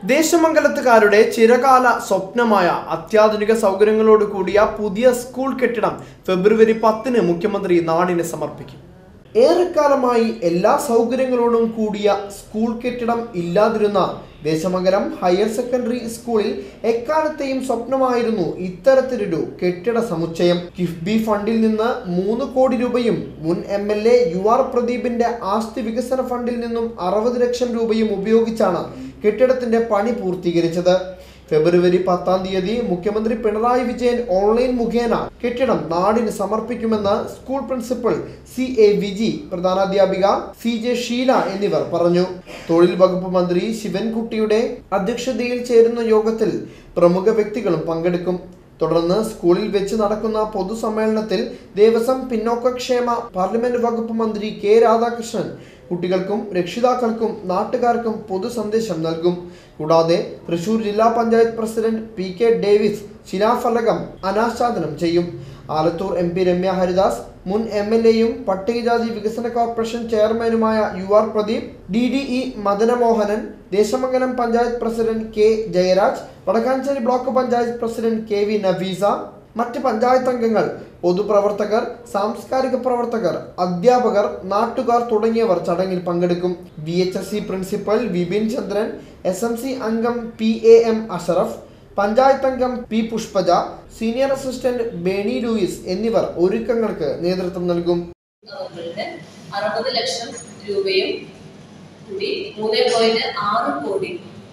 ദേശമംഗലത്തുകാരുടെ ചിരകാല സ്വപ്നമായ അത്യാധുനിക സൗകര്യങ്ങളോട് കൂടിയ പുതിയ സ്കൂൾ കെട്ടിടം ഫെബ്രുവരി പത്തിന് മുഖ്യമന്ത്രി നാടിന് സമർപ്പിക്കും ഏറെക്കാലമായി എല്ലാ സൗകര്യങ്ങളോടും കൂടിയ സ്കൂൾ കെട്ടിടം ഇല്ലാതിരുന്ന ദേശമംഗലം ഹയർ സെക്കൻഡറി സ്കൂളിൽ എക്കാലത്തെയും സ്വപ്നമായിരുന്നു ഇത്തരത്തിലൊരു കെട്ടിട സമുച്ചയം കിഫ്ബി ഫണ്ടിൽ നിന്ന് മൂന്ന് കോടി രൂപയും മുൻ M L A U R പ്രദീപിന്റെ ആസ്തി വികസന ഫണ്ടിൽ നിന്നും അറുപത് ലക്ഷം രൂപയും ഉപയോഗിച്ചാണ് കെട്ടിടത്തിന്റെ പണി പൂർത്തീകരിച്ചത് ഫെബ്രുവരി പത്താം തീയതി മുഖ്യമന്ത്രി പിണറായി വിജയൻ ഓൺലൈൻ മുഖേന കെട്ടിടം നാടിന് സമർപ്പിക്കുമെന്ന് school principal C A Viji പ്രധാനാധ്യാപിക സി ജെ ഷീല എന്നിവർ പറഞ്ഞു തൊഴിൽ വകുപ്പ് മന്ത്രി ശിവൻകുട്ടിയുടെ അധ്യക്ഷതയിൽ ചേരുന്ന യോഗത്തിൽ പ്രമുഖ വ്യക്തികളും പങ്കെടുക്കും തുടർന്ന് സ്കൂളിൽ വെച്ച് നടക്കുന്ന പൊതുസമ്മേളനത്തിൽ ദേവസ്വം പിന്നോക്കക്ഷേമ പാർലമെന്റ് വകുപ്പ് മന്ത്രി കെ രാധാകൃഷ്ണൻ കുട്ടികൾക്കും രക്ഷിതാക്കൾക്കും നാട്ടുകാർക്കും പൊതു സന്ദേശം നൽകും കൂടാതെ തൃശൂർ ജില്ലാ panchayat president P K Davis ശിലാഫലകം അനാച്ഛാദനം ചെയ്യും ആലത്തൂർ എം പി രമ്യ ഹരിദാസ് മുൻ എം എൽ എയും പട്ടികജാതി വികസന കോർപ്പറേഷൻ ചെയർമാനുമായ U R Pradeep D D E Madanamohanan Desamangalam panchayat president K Jayaraj Vadakkanchery block panchayat president K V Nafeesa മറ്റ് പഞ്ചായത്ത് അംഗങ്ങൾ പൊതുപ്രവർത്തകർ സാംസ്കാരിക പ്രവർത്തകർ അധ്യാപകർ നാട്ടുകാർ തുടങ്ങിയവർ ചടങ്ങിൽ പങ്കെടുക്കും V H S C principal Vipin Chandran S M C അംഗം P A M Ashraf panchayat അംഗം P Pushpaja senior assistant Bernie Louis എന്നിവർ ഒരുക്കങ്ങൾക്ക് നേതൃത്വം നൽകും അവരുടെ അറുപത് ലക്ഷം രൂപയും കൂടി മൂന്ന് പോയിന്റ് ആറ് കോടി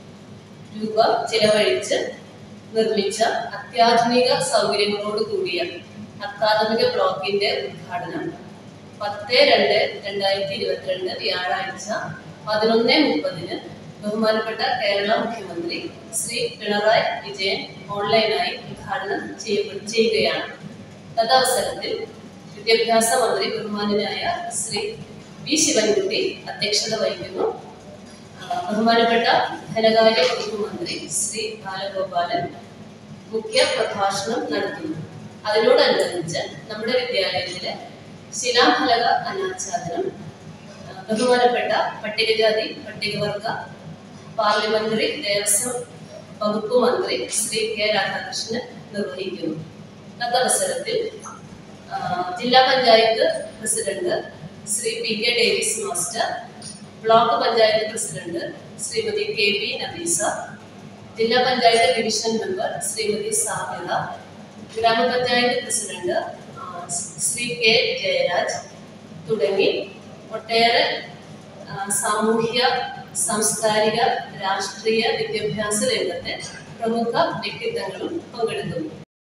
രൂപ ചിലവഴിച്ച് നിർമ്മിച്ച അത്യാധുനിക സൗകര്യങ്ങളോട് കൂടിയ അക്കാദമിക ബ്ലോക്കിന്റെ ഉദ്ഘാടനം പത്ത് രണ്ട് രണ്ടായിരത്തി ഇരുപത്തിരണ്ട് വ്യാഴാഴ്ച പതിനൊന്ന് മുപ്പതിന് ബഹുമാനപ്പെട്ട കേരള മുഖ്യമന്ത്രി ശ്രീ പിണറായി വിജയൻ ഓൺലൈനായി ഉദ്ഘാടനം ചെയ്യപ്പെടു ചെയ്യുകയാണ് തദവസരത്തിൽ വിദ്യാഭ്യാസ മന്ത്രി ബഹുമാനായ ശ്രീ വി ശിവൻകുട്ടി അധ്യക്ഷത വഹിക്കുന്നു ആ, ബഹുമാനപ്പെട്ട ധനകാര്യ വകുപ്പ് മന്ത്രി ശ്രീ ബാലഗോപാലൻ മുഖ്യ പ്രഭാഷണം നടത്തുന്നു അതിനോടനുബന്ധിച്ച് നമ്മുടെ വിദ്യാലയത്തിലെ ശിലാഫലക അനാച്ഛാദനം ആ, ബഹുമാനപ്പെട്ട പട്ടികജാതി പട്ടികവർഗ പാർലമെന്ററി ദേവസ്വം വകുപ്പ് മന്ത്രി ശ്രീ കെ രാധാകൃഷ്ണൻ നിർവഹിക്കുന്നു തദവസരത്തിൽ ആ, ജില്ലാ panchayat president Shri P K Davis master block panchayat president Shrimati K P Nabeesa ജില്ലാ പഞ്ചായത്ത് ഡിവിഷൻ മെമ്പർ ശ്രീമതി സാമ്യത ഗ്രാമപഞ്ചായത്ത് പ്രസിഡന്റ് ആ, ശ്രീ കെ ജയരാജ് തുടങ്ങി ഒട്ടേറെ ആ, സാമൂഹ്യ സാംസ്കാരിക രാഷ്ട്രീയ വിദ്യാഭ്യാസ രംഗത്തെ പ്രമുഖ വ്യക്തിത്വങ്ങളും പങ്കെടുക്കുന്നു